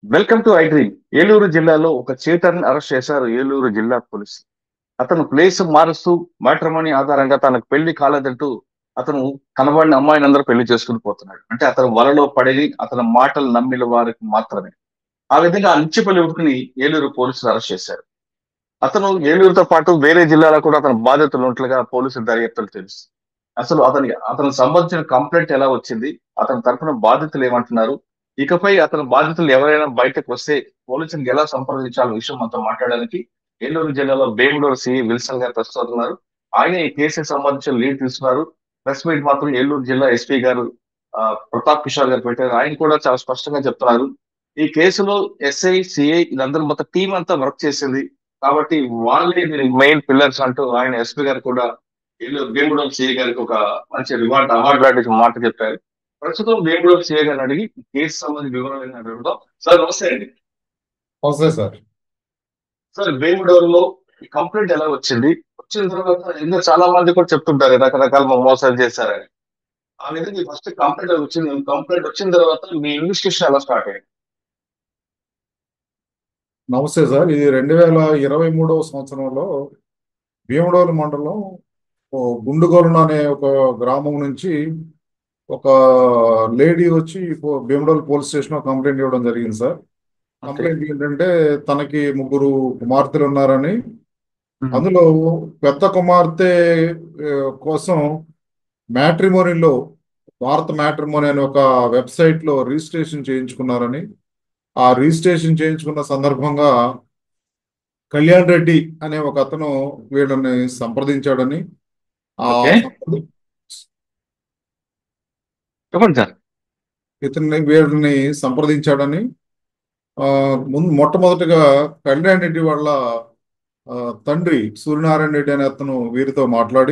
Welcome to I dream Eluru జిల్లాలో ఒక చీటర్ని arrest చేశారు ఏలూరు జిల్లా పోలీసులు అతను ప్లేస్ మారుస్తూ మ్యాట్రిమోనీ ఆధారంగా తనకు పెళ్లి కాలేదంటూ అతను కనబడిన అమ్మాయిని అందరూ పెళ్లి చేసుకుని పోతున్నాడు అంటే అతను వలలో పడి అతని మాటలు నమ్మిన వారికి మాత్రమే ఆ విధంగా ఆ నిత్యపల్లి యువకుని ఏలూరు పోలీసులు అరెస్ట్ చేశారు అతను ఏలూరుతో పాటు వేరే జిల్లాలో కూడా అతను బాధితులు ఉన్నట్లుగా పోలీసులు దర్యాప్తులు తెలుసు అసలు అతనికి అతనికి సంబంధించిన కంప్లైంట్ ఎలా వచ్చింది అతని తరఫున బాధితులు ఏమంటున్నారు ఇకపై అతని బాధితులు ఎవరైనా బయటకు వస్తే పోలీసులకు ఎలా సంప్రదించాలో విషయం మనతో మాట్లాడడానికి ఏలూరు జిల్లాలో బేగుడూరు సిఐ విల్సన్ గారు ప్రస్తుతం ఉన్నారు ఆయన ఈ కేసుకు సంబంధించిన లీడ్ తీసుకున్నారు ప్రెస్ మీట్ మాత్రం ఏలూరు జిల్లా ఎస్పీ గారు ఆ, ప్రతాప్ కిషోర్ గారు పెట్టారు ఆయన కూడా చాలా స్పష్టంగా చెప్తున్నారు ఈ కేసులో ఎస్ఐ సిఐ ఇదందరూ మొత్తం టీం అంతా వర్క్ చేసింది కాబట్టి వాళ్ళే మెయిన్ పిల్లర్స్ అంటూ ఆయన ఎస్పీ గారు కూడా ఏలూరు బేగుడూరు సిఐ గారికి ఒక మంచి రివార్డ్ అవార్డు లాంటి మాట చెప్పారు ప్రస్తుతం బేగుడూరు సిఐ గారిని అడిగి ఈ కేసు సంబంధించిన వివరాలు ఏంటంటే అడుగుదాం సార్ నమస్తే అండి వస్తాయి సార్ సార్ బేగుడూరులో ఈ కంప్లైంట్ ఎలా వచ్చింది వచ్చిన తర్వాత ఇంకా చాలా మంది కూడా చెప్తుంటారు రకరకాల మోసాలు చేశారని ఆ విధంగా ఫస్ట్ కంప్లైంట్ వచ్చింది కంప్లైంట్ వచ్చిన తర్వాత మీ ఇన్వెస్టిగేషన్ ఎలా స్టార్ట్ అయ్యింది నమస్తే సార్ ఇది రెండు వేల ఇరవై మూడవ సంవత్సరంలో భీమడోలు మండలం ఓ గుండుగోలున అనే ఒక గ్రామం నుంచి ఒక లేడీ వచ్చి పో- భీమడోలు పోలీస్ స్టేషన్ కంప్లైంట్ ఇవ్వడం జరిగింది సార్ కంప్లైంట్ ఏంటంటే తనకి ముగ్గురు కుమార్తెలు ఉన్నారని అందులో పెద్ద కుమార్తె ఆ, కోసం మ్యాట్రిమోనీలో భారత మ్యాట్రిమోనీ అనే ఒక వెబ్సైట్ లో రిజిస్ట్రేషన్ చేయించుకున్నారని ఆ రిజిస్ట్రేషన్ చేయించుకున్న సందర్భంగా కళ్యాణ్ రెడ్డి అనే ఒక అతను వీళ్ళని సంప్రదించాడని ఆ ఓకే. సంప్రది- చెప్పండి సార్ ఇతన్ని వీళ్ళని సంప్రదించాడని ఆ, ముందు మొట్టమొదటిగా కళ్యాణ్ రెడ్డి వాళ్ళ ఆ, తండ్రి సూర్యనారాయణ రెడ్డి అనే అతను వీరితో మాట్లాడి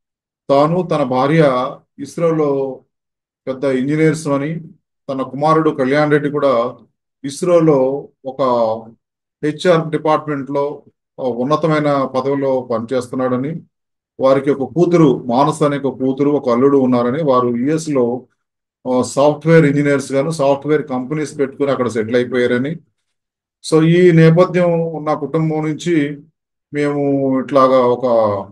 తాను తన భార్య ఇస్రోలో పెద్ద ఇంజనీర్స్ అని తన కుమారుడు కళ్యాణ్ రెడ్డి కూడా ఇస్రోలో ఒక హెచ్ఆర్ డిపార్ట్మెంట్ లో ఒక ఉన్నతమైన పదవిలో పనిచేస్తున్నాడని వారికి ఒక కూతురు మానస అనే ఒక కూతురు ఒక అల్లుడు ఉన్నారని వారు యుఎస్ లో సాఫ్ట్వేర్ ఇంజనీర్స్ గాను సాఫ్ట్వేర్ కంపెనీస్ పెట్టుకుని అక్కడ సెటిల్ అయిపోయారని సో ఈ నేపథ్యం ఉన్న కుటుంబం నుంచి మేము ఇట్లాగా ఒక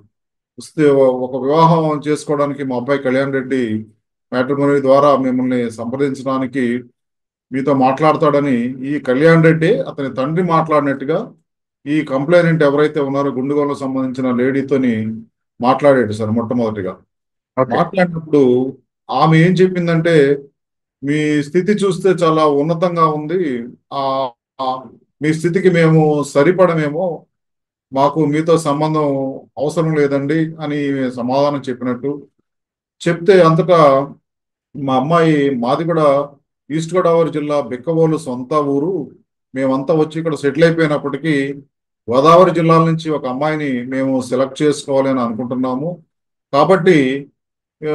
వస్తే- ఒక వివాహం చేసుకోవడానికి మా అబ్బాయి కళ్యాణ్ రెడ్డి మ్యాట్రిమోనీ ద్వారా మిమ్మల్ని సంప్రదించడానికి మీతో మాట్లాడతాడని ఈ కళ్యాణ్ రెడ్డి అతని తండ్రి మాట్లాడినట్టుగా ఈ కంప్లైనెంట్ ఎవరైతే ఉన్నారో గుండుగోలకు సంబంధించిన లేడీతోని మాట్లాడాడు సార్ మొట్టమొదటిగా ఓకే మాట్లాడినప్పుడు ఆమె ఏం చెప్పిందంటే మీ స్థితి చూస్తే చాలా ఉన్నతంగా ఉంది ఆ ఆ, మీ స్థితికి మేము సరిపడమేమో మాకు మీతో సంబంధం అవసరం లేదండి అని సమాధానం చెప్పినట్టు చెప్తే అంతటా మా అమ్మాయి మాది కూడా ఈస్ట్ గోదావరి జిల్లా బిక్కవోలు సొంత ఊరు మేమంతా వచ్చి ఇక్కడ సెటిల్ అయిపోయినప్పటికీ గోదావరి జిల్లాల నుంచి ఒక అమ్మాయిని మేము సెలెక్ట్ చేసుకోవాలి అని అనుకుంటున్నాము కాబట్టి ఆ,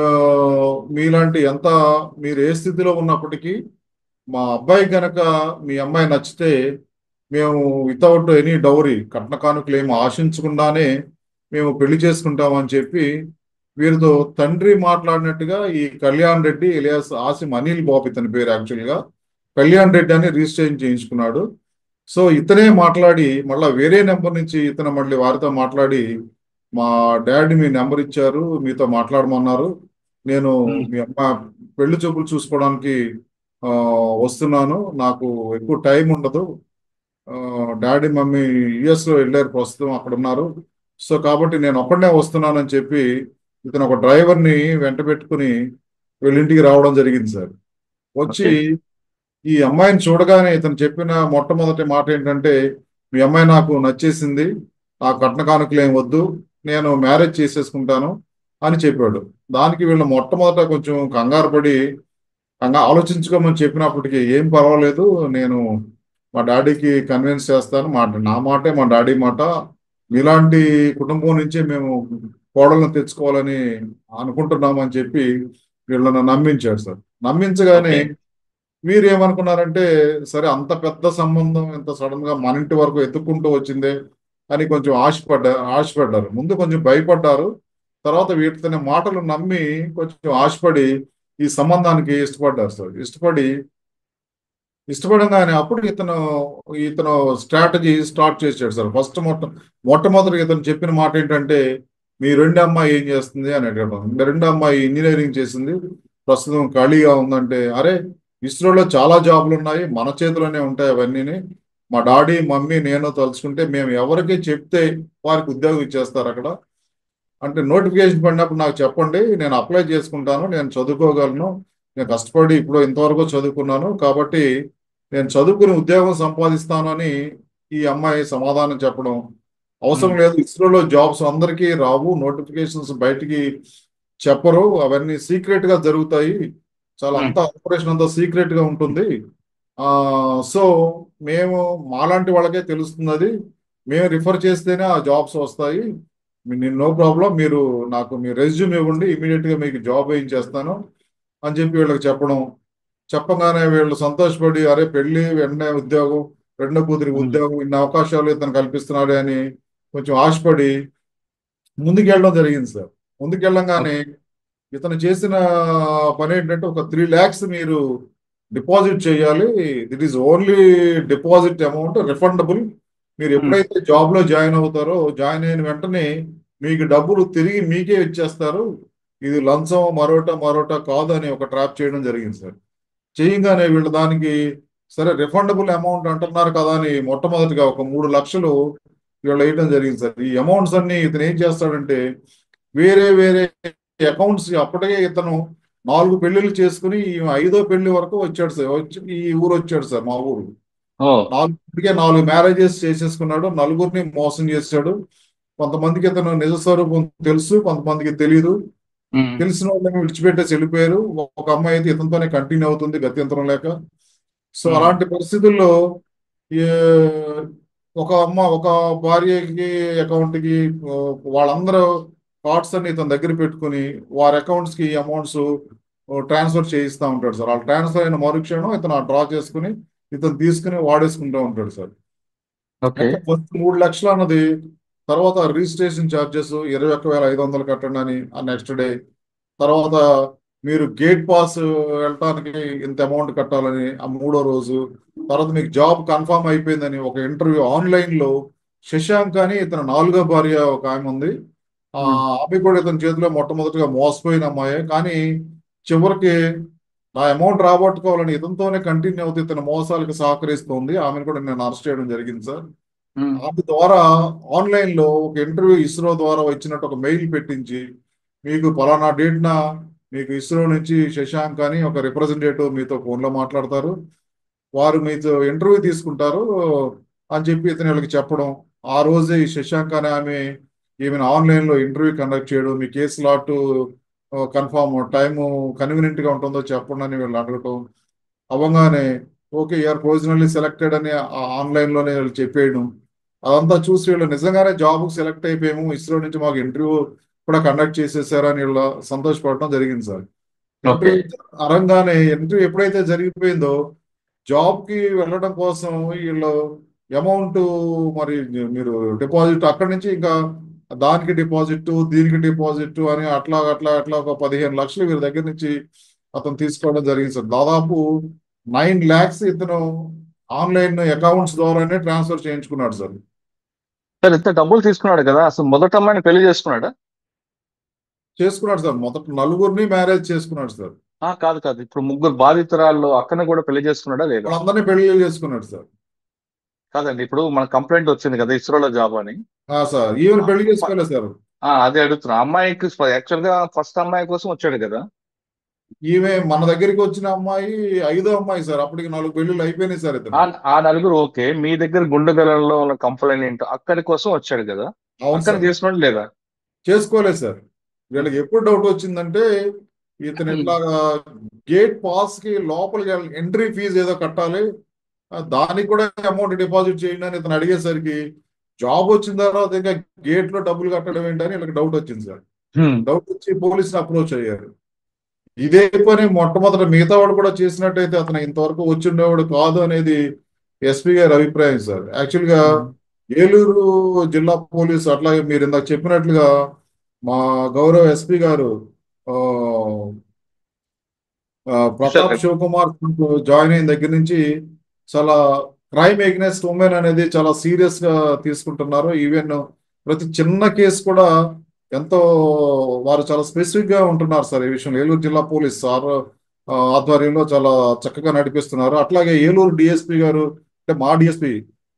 మీలాంటి ఎంత మీరు ఏ స్థితిలో ఉన్నప్పటికీ మా అబ్బాయి గనక మీ అమ్మాయి నచ్చితే మేము వితౌట్ ఎనీ డౌరీ కట్న కానుకలు ఏమి ఆశించకుండానే మేము పెళ్లి చేసుకుంటామని చెప్పి వీరితో తండ్రి మాట్లాడినట్టుగా ఈ కళ్యాణ్ రెడ్డి ఇలియాస్ ఆసిమ్ అనిల్ బాబు ఇతని పేరు యాక్చువల్ గా కళ్యాణ్ రెడ్డి అని రిజిస్ట్రేషన్ చేయించుకున్నాడు సో ఇతనే మాట్లాడి మళ్ళా వేరే నెంబర్ నుంచి ఇతను మళ్ళీ వారితో మాట్లాడి మా డాడీ మీ నెంబర్ ఇచ్చారు మీతో మాట్లాడమన్నారు నేను Hmm. మీ అమ్మ పెళ్లి చూపులు చూసుకోవడానికి ఆ, వస్తున్నాను నాకు ఎక్కువ టైం ఉండదు ఆ, డాడీ మమ్మీ యుఎస్ లో వెళ్ళారు ప్రస్తుతం అక్కడ ఉన్నారు సో కాబట్టి నేను ఒక్కడనే వస్తున్నానని చెప్పి ఇతను ఒక డ్రైవర్ ని వెంట పెట్టుకుని వీళ్ళ ఇంటికి రావడం జరిగింది సార్ వచ్చి ఈ అమ్మాయిని చూడగానే ఇతను చెప్పిన మొట్టమొదటి మాట ఏంటంటే మీ అమ్మాయి నాకు నచ్చేసింది ఆ కట్న కానుకలు ఏం వద్దు నేను మ్యారేజ్ చేసేసుకుంటాను అని చెప్పాడు దానికి వీళ్ళు మొట్టమొదట కొంచెం కంగారు పడి కంగా ఆలోచించుకోమని చెప్పినప్పటికీ ఏం పర్వాలేదు నేను మా డాడీకి కన్విన్స్ చేస్తాను మా నా మాటే మా డాడీ మాట మీలాంటి కుటుంబం నుంచి మేము కోడలను తెచ్చుకోవాలని అనుకుంటున్నాము అని చెప్పి వీళ్ళని నమ్మించాడు సార్ నమ్మించగానే ఓకే. వీరు ఏమనుకున్నారంటే సరే అంత పెద్ద సంబంధం ఇంత సడన్ గా మన ఇంటి వరకు ఎత్తుక్కుంటూ వచ్చిందే అని కొంచెం ఆశపడ్డా ఆశపడ్డారు ముందు కొంచెం భయపడ్డారు తర్వాత వీటితోనే మాటలు నమ్మి కొంచెం ఆశపడి ఈ సంబంధానికి ఇష్టపడ్డారు సార్ ఇష్టపడి ఇష్టపడంగానే అప్పుడు ఇతను ఇతను స్ట్రాటజీ స్టార్ట్ చేశాడు సార్ ఫస్ట్ మొట్ట మొట్టమొదటి ఇతను చెప్పిన మాట ఏంటంటే మీ రెండు అమ్మాయి ఏం చేస్తుంది అని అడగడం మీ రెండు అమ్మాయి ఇంజనీరింగ్ చేసింది ప్రస్తుతం ఖాళీగా ఉందంటే అరే ఇస్రోలో చాలా జాబ్లు ఉన్నాయి మన చేతిలోనే ఉంటాయి అవన్నీ మా డాడీ మమ్మీ నేను తలుచుకుంటే మేము ఎవరికి చెప్తే వారికి ఉద్యోగం ఇచ్చేస్తారు అక్కడ అంటే నోటిఫికేషన్ పడినప్పుడు నాకు చెప్పండి నేను అప్లై చేసుకుంటాను నేను చదువుకోగలను నేను కష్టపడి ఇప్పుడు ఇంతవరకు చదువుకున్నాను కాబట్టి నేను చదువుకుని ఉద్యోగం సంపాదిస్తాను అని ఈ అమ్మాయి సమాధానం చెప్పడం అవసరం లేదు ఇస్రోలో జాబ్స్ అందరికీ రావు నోటిఫికేషన్స్ బయటికి చెప్పరు అవన్నీ సీక్రెట్ గా జరుగుతాయి చాలా Hmm. అంతా ఆపరేషన్ అంతా సీక్రెట్ గా ఉంటుంది ఆ సో మేము మాలాంటి వాళ్ళకే తెలుస్తున్నది మేము రిఫర్ చేస్తేనే ఆ జాబ్స్ వస్తాయి నేను నో ప్రాబ్లం మీరు నాకు మీ రెజ్యూమ్ ఇవ్వండి ఇమీడియట్ గా మీకు జాబ్ వేయించేస్తాను అని చెప్పి వీళ్ళకి చెప్పడం చెప్పగానే వీళ్ళు సంతోషపడి అరే పెళ్లి వెంటనే ఉద్యోగం రెండో కూతురికి Hmm. ఉద్యోగం ఇన్ని అవకాశాలు ఇతను కల్పిస్తున్నాడు అని కొంచెం ఆశపడి ముందుకెళ్ళడం జరిగింది సార్ ముందుకెళ్ళంగానే ఇతను చేసిన పని ఏంటంటే ఒక త్రీ ల్యాక్స్ మీరు డిపాజిట్ చేయాలి this is only deposit amount refundable మీరు ఎప్పుడైతే జాబ్ లో జాయిన్ అవుతారో జాయిన్ అయిన వెంటనే మీకు డబ్బులు తిరిగి మీకే ఇచ్చేస్తారు ఇది లంచం మరోట మరోట కాదు అని ఒక ట్రాప్ చేయడం జరిగింది సార్ చేయగానే వీళ్ళు దానికి సరే రిఫండబుల్ అమౌంట్ అంటున్నారు కదా అని మొట్టమొదటిగా ఒక మూడు లక్షలు వీళ్ళు వేయడం జరిగింది సార్ ఈ అమౌంట్స్ అన్ని ఇతను ఏం చేస్తాడంటే వేరే వేరే అకౌంట్స్ అప్పటికే ఇతను నాలుగు పెళ్లిళ్ళు చేసుకుని ఈ ఐదో పెళ్లి వరకు వచ్చాడు సార్ వచ్చి ఈ ఊరు వచ్చాడు సార్ మా ఊరు ఓ నాలుగు ఇప్పటికే నాలుగు మ్యారేజెస్ చేసేసుకున్నాడు నలుగురిని మోసం చేశాడు కొంతమందికి ఇతను నిజ స్వరూపం తెలుసు కొంతమందికి తెలియదు ఉమ్, తెలిసిన వాళ్ళని విడిచిపెట్టేసి వెళ్ళిపోయారు ఒక అమ్మాయి అయితే ఇతనితోనే కంటిన్యూ అవుతుంది గత్యంతరం లేక సో Hmm. అలాంటి పరిస్థితుల్లో ఈ ఒక అమ్మ ఒక భార్యకి అకౌంట్ కి ఆ, వాళ్ళందరూ కార్డ్స్ అన్ని ఇతని దగ్గర పెట్టుకుని వారి అకౌంట్స్ కి అమౌంట్స్ ట్రాన్స్ఫర్ చేయిస్తూ ఉంటాడు సార్ వాళ్ళు ట్రాన్స్ఫర్ అయిన మరుక్షణం ఇతను డ్రా చేసుకుని ఇతను తీసుకుని వాడేసుకుంటూ ఉంటాడు సార్ ఓకే అంటే ఫస్ట్ మూడు లక్షలు అన్నది తర్వాత రిజిస్ట్రేషన్ ఛార్జెస్ ఇరవై ఒక్క వేల ఐదు వందలు కట్టండి అని ఆ నెక్స్ట్ డే తర్వాత మీరు గేట్ పాస్ వెళ్ళటానికి ఇంత అమౌంట్ కట్టాలని ఆ మూడో రోజు తర్వాత మీకు జాబ్ కన్ఫర్మ్ అయిపోయిందని ఒక ఇంటర్వ్యూ ఆన్లైన్ లో శశాంక్ అని ఇతను నాలుగో భార్య ఒక ఆమె ఉంది ఆ ఆమె కూడా ఇతని చేతిలో మొట్టమొదటిగా మోసపోయిన అమ్మాయే కానీ చివరికి నా అమౌంట్ రాబట్టుకోవాలని ఇతనితోనే కంటిన్యూ అవుతూ ఇతని మోసాలకు సహకరిస్తుంది ఆమెను కూడా నేను అరెస్ట్ చేయడం జరిగింది సార్ ఉమ్, ఆమె ద్వారా ఆన్లైన్ లో ఒక ఇంటర్వ్యూ ఇస్రో ద్వారా వచ్చినట్టు ఒక మెయిల్ పెట్టించి మీకు పలానా డేట్ నా మీకు ఇస్రో నుంచి శశాంక్ అని ఒక రిప్రజెంటేటివ్ మీతో ఫోన్లో మాట్లాడతారు వారు మీతో ఇంటర్వ్యూ తీసుకుంటారు అని చెప్పి ఇతను వీళ్ళకి చెప్పడం ఆ రోజే ఈ శశాంక్ అనే ఆమె ఈమెను ఆన్లైన్ లో ఇంటర్వ్యూ కండక్ట్ చేయడం మీ case slot confirm time convenient గా ఉంటుందో చెప్పండి అని వీళ్ళు అడగటం అవ్వగానే ఓకే యూఆర్ ప్రొవిజనల్లీ సెలెక్టెడ్ అని ఆన్లైన్ లోనే వీళ్ళు చెప్పేయడం అదంతా చూసి వీళ్ళు నిజంగానే జాబ్ సెలెక్ట్ అయిపోయాము ఇస్రో నుంచి మాకు ఇంటర్వ్యూ కూడా కండక్ట్ చేసేసారని వీళ్ళు సంతోషపడటం జరిగింది సార్ ఓకే ఇంటర్వ్యూ అరంగానే ఇంటర్వ్యూ ఎప్పుడైతే జరిగిపోయిందో జాబ్ కి వెళ్ళడం కోసం వీళ్ళు అమౌంట్ మరి మీరు డిపాజిట్ అక్కడి నుంచి ఇంకా దానికి డిపాజిట్ దీనికి డిపాజిట్ అని అట్లా అట్లా అట్లా ఒక పదిహేను లక్షలు వీరి దగ్గర నుంచి అతను తీసుకోవడం జరిగింది సార్ దాదాపు నైన్ ల్యాక్స్ ఇతను ఆన్లైన్ అకౌంట్స్ ద్వారానే ట్రాన్స్ఫర్ చేయించుకున్నాడు సార్ సార్ ఇంత డబ్బులు తీసుకున్నాడు కదా అసలు మొదట అమ్మాయిని పెళ్లి చేసుకున్నాడా చేసుకున్నాడు సార్ మొదట నలుగురిని మ్యారేజ్ చేసుకున్నాడు సార్ ఆ, కాదు కాదు ఇప్పుడు ముగ్గురు బాధితురాల్లో అక్కని కూడా పెళ్లి చేసుకున్నాడా లేదా వాళ్ళందరినీ పెళ్లి చేసుకున్నాడు సార్ కాదండి ఇప్పుడు మన కంప్లైంట్ వచ్చింది కదా ఇస్రోలో జాబ్ అని ఆ సార్ ఈవెన్ పెళ్లి చేసుకోలేదు సార్ ఆ అదే అడుగుతున్నా అమ్మాయికి యాక్చువల్ గా ఫస్ట్ అమ్మాయి కోసం వచ్చాడు కదా ఈమె మన దగ్గరికి వచ్చిన అమ్మాయి ఐదో అమ్మాయి సార్ అప్పటికి నాలుగు పెళ్లిళ్ళు అయిపోయినాయి సార్ ఇతను ఆ ఆ నలుగురు ఓకే మీ దగ్గర గుండెగలలో ఉన్న కంప్లైంట్ ఏంటో అక్కడి కోసం వచ్చాడు కదా అవును అక్కడ సార్ చేసుకున్నాడు లేదా చేసుకోలేదు సార్ వీళ్ళకి ఎప్పుడు డౌట్ వచ్చిందంటే ఇతను ఇట్లాగా గేట్ పాస్ కి లోపలికి ఎంట్రీ ఫీజు ఏదో కట్టాలి ఆ, దానికి కూడా అమౌంట్ డిపాజిట్ చేయండి అని ఇతను అడిగేసరికి జాబ్ వచ్చిన తర్వాత ఇంకా గేట్ లో డబ్బులు కట్టడం ఏంటని వీళ్ళకి డౌట్ వచ్చింది సార్ హ్మ్. డౌట్ వచ్చి పోలీసుని అప్రోచ్ అయ్యారు ఇదే పని మొట్టమొదట మిగతా వాడు కూడా చేసినట్టయితే అతను ఇంతవరకు వచ్చి ఉండేవాడు కాదు అనేది ఎస్పీ గారి అభిప్రాయం సార్ యాక్చువల్ గా ఏలూరు జిల్లా పోలీసు అట్లాగే మీరు ఇందాక చెప్పినట్లుగా మా గౌరవ ఎస్పీ గారు ఆ, ఆ, ప్రతాప్ శివకుమార్ జాయిన్ అయిన దగ్గర నుంచి చాలా క్రైమ్ ఎగ్నెస్ట్ ఉమెన్ అనేది చాలా సీరియస్ గా తీసుకుంటున్నారు ఈవెన్ ప్రతి చిన్న కేసు కూడా ఎంతో వారు చాలా స్పెసిఫిక్ గా ఉంటున్నారు సార్ ఈ విషయంలో ఏలూరు జిల్లా పోలీస్ సార్ ఆ, ఆధ్వర్యంలో చాలా చక్కగా నడిపిస్తున్నారు అట్లాగే ఏలూరు డిఎస్పి గారు అంటే మా డిఎస్పి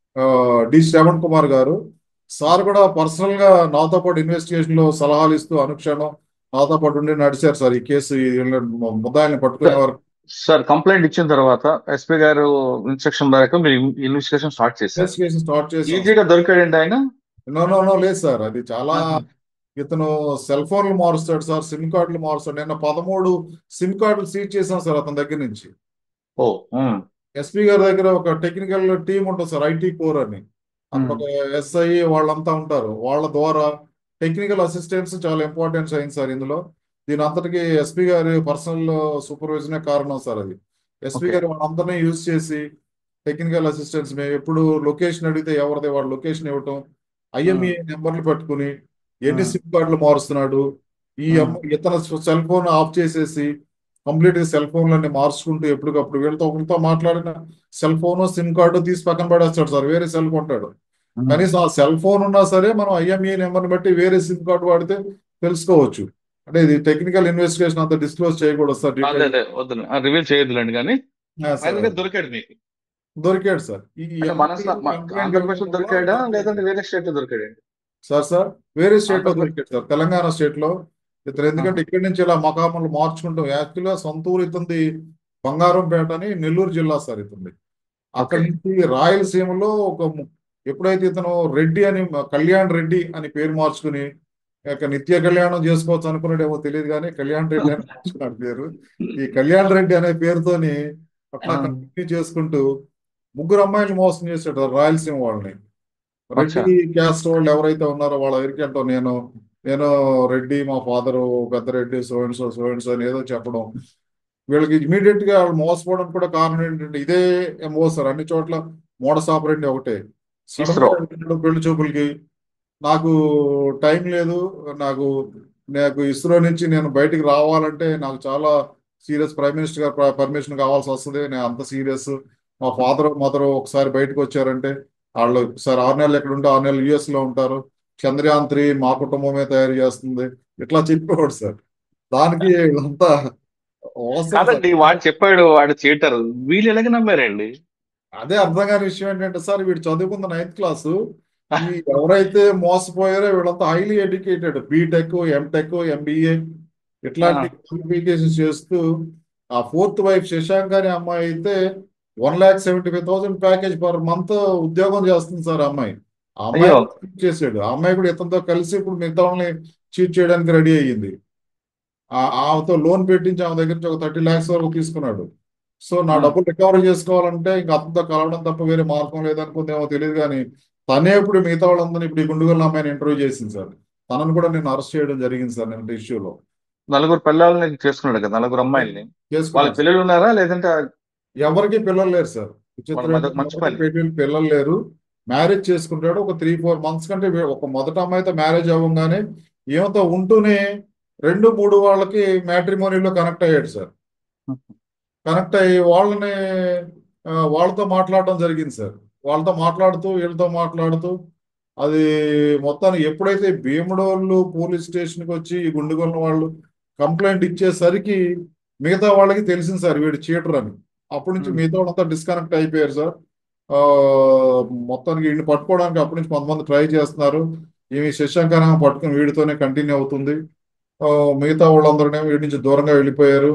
డి శ్రవణ్ కుమార్ గారు సార్ కూడా పర్సనల్ గా నాతో పాటు ఇన్వెస్టిగేషన్ లో సలహాలు ఇస్తూ అనుక్షణం నాతో పాటు ఉండి నడిచారు సార్ ఈ కేసు ఈ ముద్దాయిల్ని పట్టుకునే వరకు సార్ కంప్లైంట్ ఇచ్చిన తర్వాత ఎస్పీ గారు ఇన్స్ట్రక్షన్ మేరకు మీరు ఇన్వెస్టిగేషన్ స్టార్ట్ చేశారు ఇన్వెస్టిగేషన్ స్టార్ట్ చేసి ఈజీగా దొరికాడండి ఆయన నో నో నో లేదు సార్ అది చాలా ఇతను సెల్ ఫోన్లు మారుస్తాడు సార్ సిమ్ కార్డులు మారుస్తాడు నేను పదమూడు సిమ్ కార్డులు సీజ్ చేశాం సార్ అతని దగ్గర నుంచి ఓ ఉమ్, ఎస్పీ గారి దగ్గర ఒక టెక్నికల్ టీం ఉంటుంది సార్ ఐటీ కోర్ అని అక్కడ ఒక ఎస్ఐ వాళ్ళంతా ఉంటారు వాళ్ళ ద్వారా టెక్నికల్ అసిస్టెన్స్ చాలా ఇంపార్టెన్స్ అయింది సార్ ఇందులో దీని అంతటికి ఎస్పీ గారి పర్సనల్ సూపర్విజనే కారణం సార్ అది ఎస్పీ Okay. గారు వాళ్ళందరినీ యూజ్ చేసి టెక్నికల్ అసిస్టెన్స్ మేము ఎప్పుడు లొకేషన్ అడిగితే ఎవరిది వాళ్ళ లొకేషన్ ఇవ్వటం ఐఎంఈ నెంబర్లు పెట్టుకుని ఎన్ని Hmm. సిమ్ కార్డులు మారుస్తున్నాడు ఈ Hmm. అమ్మ- ఇతను సెల్ ఫోన్ ఆఫ్ చేసేసి కంప్లీట్ గా సెల్ ఫోన్లన్నీ మార్చుకుంటూ ఎప్పటికప్పుడు వీళ్ళతో ఒకరితో మాట్లాడిన సెల్ ఫోన్ సిమ్ కార్డు తీసి పక్కన పడేస్తాడు సార్ వేరే సెల్ కొంటాడు ఉమ్. కనీసం ఆ సెల్ ఫోన్ ఉన్నా సరే మనం ఐఎంఈ నెంబర్ని బట్టి వేరే సిమ్ కార్డు వాడితే తెలుసుకోవచ్చు అంటే ఇది టెక్నికల్ ఇన్వెస్టిగేషన్ అంతా డిస్క్లోజ్ చేయకూడదు సార్ అదే డీటెయిల్ అదే వద్దు రివీల్ చేయొద్దులేండి కానీ సార్ ఫైనల్ గా దొరికాడు మీకు దొరికాడు సార్ ఈ అంటే మన ఆంధ్రప్రదేశ్ దొరికాడా లేదంటే వేరే స్టేట్ లో దొరికాడండి సార్ సార్ వేరే స్టేట్ లో ఆంధ్రప్రదేశ్. దొరికాడు సార్ తెలంగాణ స్టేట్ లో ఇతను ఎందుకంటే ఇక్కడి నుంచి ఇలా మకాములు మార్చుకుంటాం యాక్చువల్ గా సొంత ఊరు ఇతంది బంగారంపేట అని నెల్లూరు జిల్లా సార్ ఇతంది అక్కడి Okay. నుంచి రాయలసీమలో ఒక ము- ఎప్పుడైతే ఇతను రెడ్డి అని కళ్యాణ్ రెడ్డి అని పేరు మార్చుకుని ఇక నిత్య కళ్యాణం చేసుకోవచ్చు అనుకున్నాడేమో తెలియదు కానీ కళ్యాణ్ రెడ్డి అని మార్చుకున్నాడు పేరు ఈ కళ్యాణ్ రెడ్డి అనే పేరుతోని అట్లా ఆ. కంటిన్యూ చేసుకుంటూ ముగ్గురు అమ్మాయిలు మోసం చేశాడు రాయలసీమ వాళ్ళని అచ్చా. రెడ్డి క్యాస్ట్ వాళ్ళు ఎవరైతే ఉన్నారో వాళ్ళ దగ్గరికి వెళ్తాం నేను నేను రెడ్డి మా ఫాదర్ పెద్ద Reddy so and so so and so అని ఏదో చెప్పడం వీళ్ళకి ఇమీడియట్ గా వాళ్ళు మోసపోవడం కూడా కారణం ఏంటంటే ఇదే ఎంఓ సార్ అన్ని చోట్ల మోడస్ ఆపరేండి ఒకటే సడన్ ఇస్రో. గా వెళ్తున్నాడు పెళ్లి చూపులకి నాకు టైం లేదు నాకు నాకు ఇస్రో నుంచి నేను బయటికి రావాలంటే నాకు చాలా సీరియస్ ప్రైమ్ మినిస్టర్ గారు పర్మిషన్ కావాల్సి వస్తుంది నేను అంత సీరియస్ మా ఫాదర్ మదర్ ఒకసారి బయటకు వచ్చారంటే వాళ్ళు సార్ ఆరు నెలలు ఎక్కడ ఉంటే ఆరు నెలలు యుఎస్ లో ఉంటారు చంద్రయాన్ త్రీ మా కుటుంబమే తయారు చేస్తుంది ఇట్లా చెప్పేవాడు సార్ దానికి వీళ్ళంతా అవసరం సార్. కాదండి వాడు చెప్పాడు వాడు చీటర్ వీళ్ళు ఎలాగ నమ్మారండి అదే అర్థం కాని విషయం ఏంటంటే సార్ వీడు చదువుకున్న నైన్త్ క్లాసు ఈ ఎవరైతే మోసపోయారో వీళ్ళంతా highly educated BTech MTech MBA ఇట్లాంటి క్వాలిఫికేషన్స్ చేస్తూ ఆ ఫోర్త్ వైఫ్ శశాంక్ అనే అమ్మాయి అయితే one lakh seventy five thousand package per month ఉద్యోగం చేస్తుంది సార్ ఆ అమ్మాయి ఆ అమ్మాయి అయ్యో. cheat చేసాడు ఆ అమ్మాయి కూడా ఇతనితో కలిసి ఇప్పుడు మిగతా వాళ్ళని చీట్ చేయడానికి రెడీ అయ్యింది ఆ- ఆమెతో లోన్ పెట్టించి ఆమె దగ్గర నుంచి ఒక థర్టీ ల్యాక్స్ వరకు తీసుకున్నాడు సో నా Hmm. డబ్బులు రికవరీ చేసుకోవాలంటే ఇంకా అతనితో కలవడం తప్ప వేరే మార్గం లేదనుకుందేమో తెలియదు కానీ తనే ఇప్పుడు మిగతా వాళ్ళందరినీ ఇప్పుడు ఈ గుండుగల అమ్మాయిని ఇంటర్వ్యూ చేసింది సార్ తనను కూడా నేను అరెస్ట్ చేయడం జరిగింది సార్ నేను ఇష్యూలో నలుగురు పిల్లల్ని చేసుకున్నాడు కదా నలుగురు అమ్మాయిల్ని వాళ్ళ చేసుకున్నాను పిల్లలు ఉన్నారా లేదంటే ఎవరికి పిల్లలు లేరు సార్ వాళ్ళ మదర్ మంచి పని. పెళ్ళి పిల్లలు లేరు మ్యారేజ్ చేసుకుంటాడు ఒక త్రీ ఫోర్ మంత్స్ కంటే వే- ఒక మొదట అమ్మాయితో మ్యారేజ్ అవ్వగానే ఈమెతో ఉంటూనే రెండు మూడు వాళ్ళకి మ్యాట్రిమోనీలో కనెక్ట్ అయ్యాడు సార్ కనెక్ట్ అయ్యి వాళ్ళని ఆ, వాళ్ళతో మాట్లాడడం జరిగింది సార్ వాళ్ళతో మాట్లాడుతూ వీళ్ళతో మాట్లాడుతూ అది మొత్తానికి ఎప్పుడైతే భీమడోళ్ళు పోలీస్ స్టేషన్కి వచ్చి ఈ గుండుగొన్న వాళ్ళు కంప్లైంట్ ఇచ్చేసరికి మిగతా వాళ్ళకి తెలిసింది సార్ వీడు చీటర్ అని అప్పటి నుంచి Hmm. మిగతా వాళ్ళంతా డిస్కనెక్ట్ అయిపోయారు సార్ ఆ, మొత్తానికి వీడిని పట్టుకోవడానికి అప్పటి నుంచి కొంతమంది ట్రై చేస్తున్నారు ఈమె శశాంక్ అనే ఆమె పట్టుకుని వీడితోనే కంటిన్యూ అవుతుంది ఆ, మిగతా వాళ్ళందరూనేమో వీడి నుంచి దూరంగా వెళ్ళిపోయారు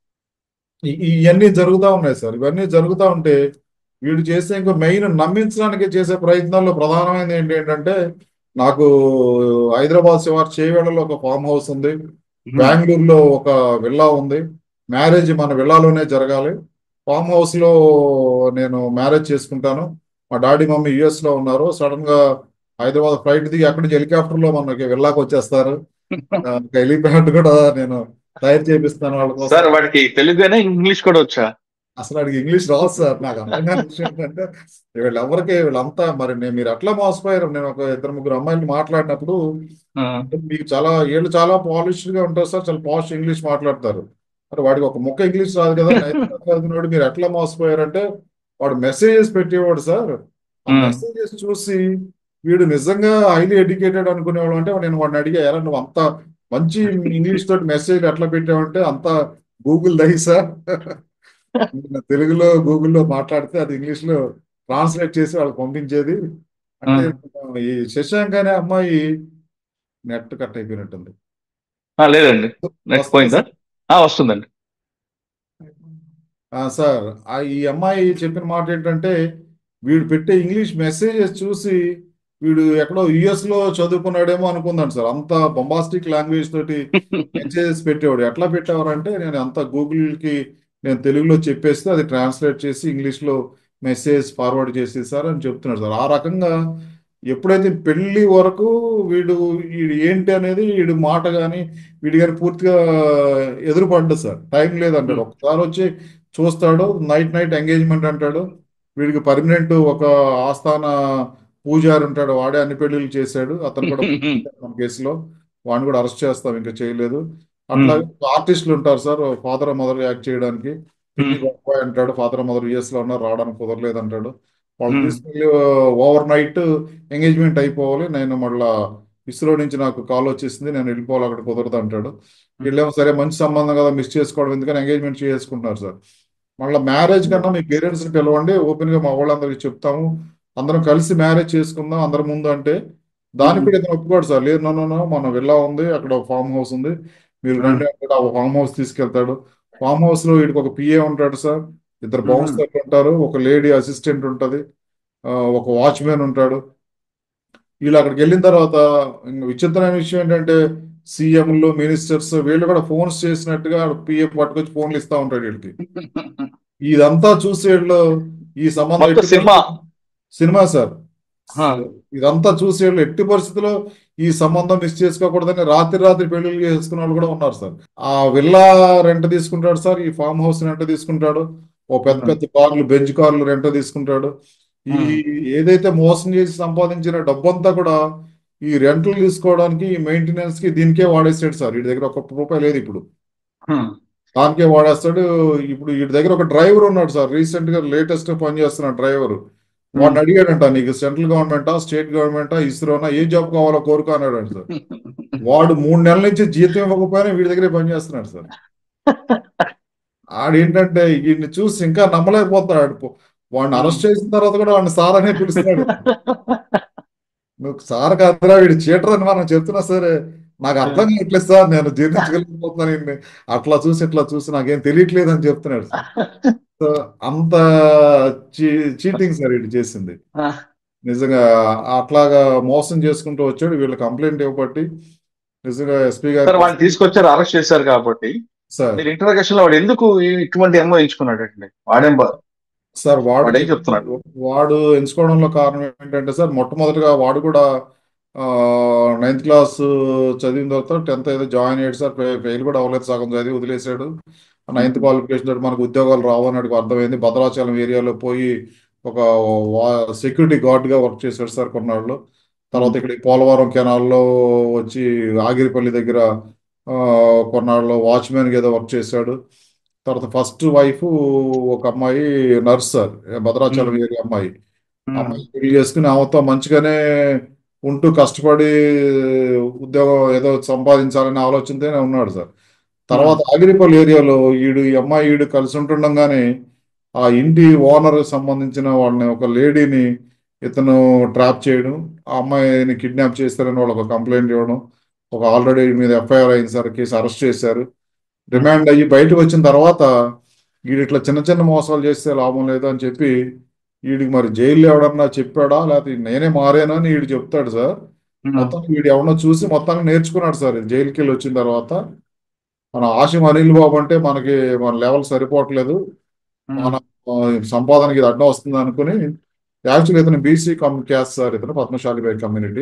ఈ- ఈ- ఇవన్నీ జరుగుతూ ఉన్నాయి సార్ ఇవన్నీ జరుగుతూ ఉంటే వీడు చేసే ఇంకో మెయిన్ నమ్మించడానికి చేసే ప్రయత్నాల్లో ప్రధానమైనది ఏంటి ఏంటంటే నాకు హైదరాబాద్ శివారు చేవేళ్లలో ఒక ఫామ్ హౌస్ ఉంది బెంగళూరులో ఒక విల్లా ఉంది మ్యారేజ్ మన విల్లాలోనే జరగాలి ఫామ్ హౌస్ లో నేను మ్యారేజ్ చేసుకుంటాను మా డాడీ మమ్మీ యుఎస్ లో ఉన్నారు సడన్ గా హైదరాబాద్ ఫ్లైట్ దిగి అక్కడి నుంచి హెలికాప్టర్ లో మనకి విల్లాకి వచ్చేస్తారు హెలిప్యాడ్ కూడా నేను తయారు చేపిస్తాను వాళ్ళ కోసం సార్ వాడికి తెలుగునే ఇంగ్లీష్ కూడా వచ్చా అసలు వాడికి ఇంగ్లీష్ రాదు సార్ నాకు అర్థం కాని విషయం ఏంటంటే వీళ్ళెవరికి వీళ్ళంతా మరి నేను మీరు అట్లా మోసపోయారు నేను ఒక ఇద్దరు ముగ్గురు అమ్మాయిలు మాట్లాడినప్పుడు ఆ, అంటే మీకు చాలా వీళ్ళు చాలా పాలిష్డ్ గా ఉంటారు సార్ చాలా పాష్ ఇంగ్లీష్ మాట్లాడతారు మరి వాడికి ఒక ముక్క ఇంగ్లీష్ రాదు కదా నైన్త్ క్లాస్ చదివినోడు మీరు ఎట్లా మోసపోయారంటే వాడు మెసేజెస్ పెట్టేవాడు సార్ ఆ ఉమ్, మెసేజెస్ చూసి వీడు నిజంగా హైలీ ఎడ్యుకేటెడ్ అనుకునేవాడు అంటే నేను వాడిని అడిగా ఎలా నువ్వు అంత మంచి ఇంగ్లీష్ తోటి మెసేజ్ ఎట్లా పెట్టావంటే అంత గూగుల్ దహి సార్ నేను తెలుగులో గూగుల్లో మాట్లాడితే అది ఇంగ్లీష్ లో ట్రాన్స్లేట్ చేసి వాళ్ళకి పంపించేది అంటే ఉమ్. ఈ శశాంక్ అనే అమ్మాయి నెట్ కట్ అయిపోయినట్టుంది ఆ, లేదండి నెక్స్ట్ వస్తుంది పోయిందా సార్ ఆ, వస్తుందండి ఆ, సార్ ఆ ఈ అమ్మాయి చెప్పిన మాట ఏంటంటే వీడు పెట్టే ఇంగ్లీష్ మెసేజెస్ చూసి వీడు ఎక్కడో యుఎస్ లో చదువుకున్నాడేమో అనుకుందాను సార్ అంత బొంబాస్టిక్ లాంగ్వేజ్ తోటి మెసేజెస్ పెట్టేవాడు ఎట్లా పెట్టేవారంటే నేను అంత గూగుల్ కి నేను తెలుగులో చెప్పేస్తే అది ట్రాన్స్లేట్ చేసి ఇంగ్లీష్ లో మెసేజ్ ఫార్వర్డ్ చేసి సార్ అని చెప్తున్నాడు సార్ ఆ రకంగా ఎప్పుడైతే పెళ్లి వరకు వీడు వీడు ఏంటి అనేది వీడు మాట కానీ వీడి కానీ పూర్తిగా ఎదురుపడ్డదు సార్ టైం లేదంటాడు ఒకసారి వచ్చి చూస్తాడు నైట్ నైట్ ఎంగేజ్మెంట్ అంటాడు వీడికి పర్మనెంట్ ఒక ఆస్థాన పూజారి ఉంటాడు వాడే అన్ని పెళ్లిళ్ళు చేశాడు అతను కూడా మన కేసులో వాడిని కూడా అరెస్ట్ చేస్తాం ఇంకా చేయలేదు అట్లాగే ఆర్టిస్టులు ఉంటారు సార్ ఫాదర్ మదర్ యాక్ట్ చేయడానికి పిన్ని బాబాయ్ అంటాడు ఫాదర్ మదర్ యుఎస్ లో ఉన్నారు రావడానికి కుదరలేదు అంటాడు వాళ్ళు Hmm. తీసుకెళ్ళి ఓవర్ నైట్ ఎంగేజ్మెంట్ అయిపోవాలి నేను మళ్ళా ఇస్రో నుంచి నాకు కాల్ వచ్చేసింది నేను వెళ్ళిపోవాలి అక్కడ కుదరదు అంటాడు వీళ్ళేమో సరే మంచి సంబంధం కదా మిస్ చేసుకోవడం ఎందుకని ఎంగేజ్మెంట్ చేసుకుంటున్నారు సార్ మళ్ళీ మ్యారేజ్ కన్నా మీ పేరెంట్స్ ని పిలవండి ఓపెన్ గా మా వాళ్ళందరికీ చెప్తాము అందరం కలిసి మ్యారేజ్ చేసుకుందాం అందరి ముందు అంటే దానికి కూడా ఇతను ఒప్పుకోడు సార్ లేదు నో నో నో మన విల్లా ఉంది అక్కడ ఫామ్ హౌస్ ఉంది మీరు రండి అంటే ఆ ఫామ్ హౌస్ తీసుకెళ్తాడు ఫామ్ హౌస్ లో వీడికి ఒక పిఏ ఉంటాడు సార్ ఇద్దరు Mhm. బౌన్సర్లు ఉంటారు ఒక లేడీ అసిస్టెంట్ ఉంటది ఆ, ఒక వాచ్మెన్ ఉంటాడు వీళ్ళు అక్కడికి వెళ్ళిన తర్వాత ఇంక విచిత్రమైన విషయం ఏంటంటే సీఎంలు మినిస్టర్స్ వీళ్ళు కూడా ఫోన్స్ చేసినట్టుగా పిఏ పట్టుకొచ్చి ఫోన్లు ఇస్తా ఉంటాడు వీళ్ళకి ఇదంతా చూసేళ్ళు ఈ సంబంధం మొత్తం ఎట్టి సినిమా. పరిస్థితుల్లో- సినిమా సార్ ఆ. ఇదంతా చూసేళ్ళు ఎట్టి పరిస్థితుల్లో ఈ సంబంధం మిస్ చేసుకోకూడదని రాత్రి రాత్రి పెళ్లిళ్ళు చేసుకున్న వాళ్ళు కూడా ఉన్నారు సార్ ఆ విల్లా రెంట్ తీసుకుంటాడు సార్ ఈ ఫామ్ హౌస్ రెంట్ తీసుకుంటాడు ఓ పెద్ద పెద్ద కార్లు బెంచ్ కార్లు రెంట్ తీసుకుంటాడు ఈ ఏదైతే మోసం చేసి సంపాదించిన డబ్బంతా కూడా ఈ రెంట్లు తీసుకోవడానికి ఈ మెయింటెనెన్స్ కి దీనికే వాడేసాడు సార్ వీడి దగ్గర ఒక్క రూపాయి లేదు ఇప్పుడు హ్మ్. దానికే వాడేస్తాడు ఇప్పుడు వీడి దగ్గర ఒక డ్రైవర్ ఉన్నాడు సార్ రీసెంట్ గా లేటెస్ట్ పనిచేస్తున్న డ్రైవర్ వాడిని అడిగాడంట నీకు సెంట్రల్ గవర్నమెంటా స్టేట్ గవర్నమెంటా ఇస్రోనా ఏ జాబ్ కావాలో కోరుకో అన్నాడు సార్ వాడు మూడు నెలల నుంచి జీతం ఇవ్వకపోయినా వీడి దగ్గరే పనిచేస్తున్నాడు సార్ ఆడేంటంటే వీడిని చూసి ఇంకా నమ్మలేకపోతున్నాడు పో- వాడిని అరెస్ట్ చేసిన తర్వాత కూడా వాడిని సార్ అనే పిలుస్తున్నాడు నువ్వు సార్ కాదురా వీడు చీటర్ అని మనం చెప్తున్నా సరే నాకు అర్థం కావట్లేదు సార్ నేను జీర్ణించగలిగిపోతున్నాను ఈయన్ని. అట్లా చూసి ఇట్లా చూసి నాకేం తెలియట్లేదు అని చెప్తున్నాడు సార్ సో అంత చీటింగ్ సార్ వీడు చేసింది ఆ. నిజంగా అట్లాగా మోసం చేసుకుంటూ వచ్చాడు వీళ్ళు కంప్లైంట్ ఇవ్వబట్టి నిజంగా ఎస్పీ సార్ గారు వాడిని తీసుకొచ్చారు అరెస్ట్ చేశారు కాబట్టి సార్ మీరు ఇంటరాగేషన్ లో వాడు ఎందుకు ఈ- ఇటువంటి ఎంఓ ఎంచుకున్నాడు అండి వాడేం బా- సార్ వాడు వాడు ఏం చెప్తున్నాడు? వాడు ఎంచుకోవడంలో కారణం ఏంటంటే సార్ మొట్టమొదటిగా వాడు కూడా నైన్త్ క్లాస్ చదివిన తర్వాత టెన్త్ ఏదో జాయిన్ అయ్యాడు సార్ ఫెయిల్ కూడా అవ్వలేదు సగం చదివి వదిలేశాడు నైన్త్ క్వాలిఫికేషన్ తోటి మనకు ఉద్యోగాలు రావని అర్థమైంది భద్రాచలం ఏరియాలో పోయి ఒక సెక్యూరిటీ గార్డ్ గా వర్క్ చేశాడు సార్ కొన్నాళ్ళు తర్వాత ఇక్కడ ఈ పోలవరం కెనాల్లో వచ్చి ఆగిరిపల్లి దగ్గర ఆ, కొన్నాళ్ళు వాచ్మెన్ ఏదో వర్క్ చేశాడు తర్వాత ఫస్ట్ వైఫ్ ఒక అమ్మాయి నర్స్ సార్ భద్రాచలం ఏరియా అమ్మాయి అమ్మాయి పెళ్లి చేసుకుని ఆమెతో మంచిగానే ఉంటూ కష్టపడి ఉద్యోగం ఏదో సంపాదించాలనే ఆలోచనతోనే ఉన్నాడు సార్ తర్వాత ఆగిరిపల్లి ఏరియాలో ఈడు ఈ అమ్మాయి ఈడు కలిసి ఉంటుండగానే ఆ ఇంటి ఓనర్ సంబంధించిన వాళ్ళని ఒక లేడీని ఇతను ట్రాప్ చేయడం ఆ అమ్మాయిని కిడ్నాప్ చేస్తారని వాళ్ళు ఒక కంప్లైంట్ ఇవ్వడం ఒక ఆల్రెడీ మీద ఎఫ్ఐఆర్ అయింది సార్ కేసు అరెస్ట్ చేశారు రిమాండ్ అయ్యి బయటకు వచ్చిన తర్వాత వీడు ఇట్లా చిన్న చిన్న మోసాలు చేస్తే లాభం లేదు అని చెప్పి వీడికి మరి జైలు ఎవడన్నా చెప్పాడా లేకపోతే నేనే మారానా అని వీడు చెప్తాడు సార్ మొత్తం వీడు ఎవడో చూసి మొత్తాన్ని నేర్చుకున్నాడు సార్ జైలుకి వెళ్ళి వచ్చిన తర్వాత మన ఆశిం అనిల్ బాబు అంటే మనకి మన లెవెల్ సరిపోవట్లేదు మన ఆ, సంపాదనకి ఇది అడ్డం వస్తుంది అనుకుని యాక్చువల్లీ ఇతను బీసీ కమ్ క్యాస్ట్ సార్ ఇతను పద్మశాలి బై కమ్యూనిటీ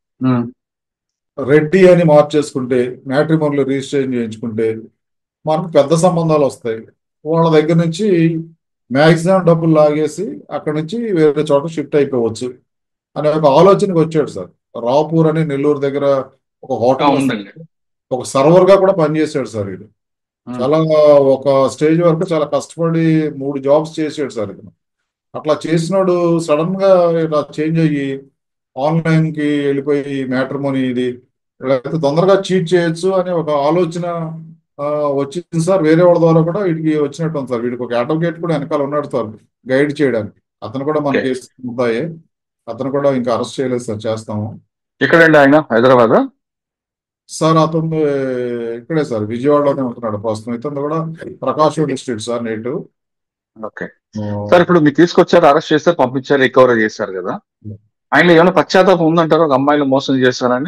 రెడ్డి అని మార్చేసుకుంటే మ్యాట్రిమోన్లో రిజిస్ట్రేషన్ చేయించుకుంటే మనకు పెద్ద సంబంధాలు వస్తాయి వాళ్ళ దగ్గర నుంచి మ్యాక్సిమం డబ్బులు లాగేసి అక్కడ నుంచి వేరే చోట షిఫ్ట్ అయిపోవచ్చు అనే ఒక ఆలోచనకి వచ్చాడు సార్ రాపూర్ అని నెల్లూరు దగ్గర ఒక హోటల్ ఉందండి ఒక సర్వర్ గా కూడా పనిచేశాడు సార్ వీడు చాలా ఒక స్టేజ్ వరకు చాలా కష్టపడి మూడు జాబ్స్ చేసాడు సార్ ఇతను అట్లా చేసినోడు సడన్ గా ఇలా చేంజ్ అయ్యి ఆన్లైన్ కి వెళ్ళిపోయి మ్యాట్రిమోని ఇది లేకపోతే తొందరగా చీట్ చేయొచ్చు అనే ఒక ఆలోచన ఆ, వచ్చింది సార్ వేరే వాళ్ళ ద్వారా కూడా వీడికి వచ్చినట్టు ఉంది సార్ వీడికి ఒక అడ్వకేట్ కూడా వెనకాల ఉన్నాడు సార్ గైడ్ చేయడానికి అతను కూడా మన Okay. కేసు ముద్దాయే అతను కూడా ఇంకా అరెస్ట్ చేయలేదు సార్ చేస్తాము ఎక్కడండి ఆయన హైదరాబాద్ సార్ అతను ఇక్కడే సార్ విజయవాడలోనే ఉంటున్నాడు ప్రస్తుతం ఇతను కూడా Prakash district sir native okay sir ఇప్పుడు మీరు తీసుకొచ్చారు అరెస్ట్ చేస్తారు పంపించారు రికవరీ చేశారు కదా ఆయన ఏమైనా పశ్చాత్తాపం ఉందంటారు ఒక అమ్మాయిలు మోసం చేశారని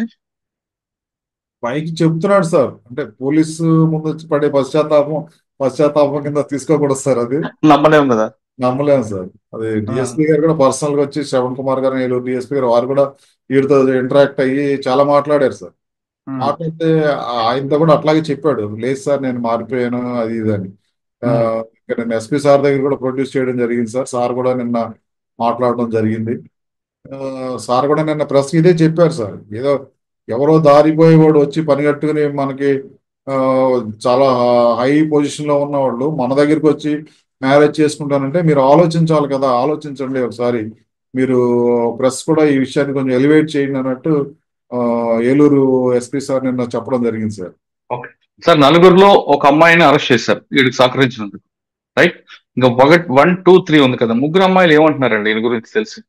పైకి చెప్తున్నాడు సార్ అంటే పోలీసు ముందు వచ్చి పడే పశ్చాత్తాపం పశ్చాత్తాపం కింద తీసుకోకూడదు సార్ అది నమ్మలేము కదా నమ్మలేము సార్ అది డిఎస్పీ గారు కూడా పర్సనల్ గా వచ్చి శ్రవణ్ కుమార్ గారు ఏలూరు డిఎస్పీ గారు వారు కూడా వీరితో ఇంటరాక్ట్ అయ్యి చాలా మాట్లాడారు సార్ మాట్లాడితే ఆయనతో కూడా అట్లాగే చెప్పాడు లేదు సార్ నేను మారిపోయాను అది ఇది అని ఆ, ఇంకా నేను ఎస్పీ సార్ దగ్గర కూడా ప్రొడ్యూస్ చేయడం జరిగింది సార్ సార్ కూడా నిన్న మాట్లాడడం జరిగింది ఆ, సార్ కూడా నిన్న ప్రెస్ ఇదే చెప్పారు సార్ ఏదో ఎవరో దారిపోయేవాడు వచ్చి పని కట్టుకుని మనకి ఆ, చాలా హై పొజిషన్ లో ఉన్న వాళ్ళు మన దగ్గరికి వచ్చి మ్యారేజ్ చేసుకుంటానంటే మీరు ఆలోచించాలి కదా ఆలోచించండి ఒకసారి మీరు ప్రెస్ కూడా ఈ విషయాన్ని కొంచెం ఎలివేట్ చేయండి అన్నట్టు ఆ, ఏలూరు ఎస్పీ సార్ నిన్న చెప్పడం జరిగింది సార్ సార్ నలుగురిలో ఒక అమ్మాయిని అరెస్ట్ చేశారు వీడికి సహకరించినందుకు రైట్ ఇంకా ఒకటి వన్ టూ త్రీ ఉంది కదా ముగ్గురు అమ్మాయిలు ఏమంటున్నారండి దీని గురించి తెలిసి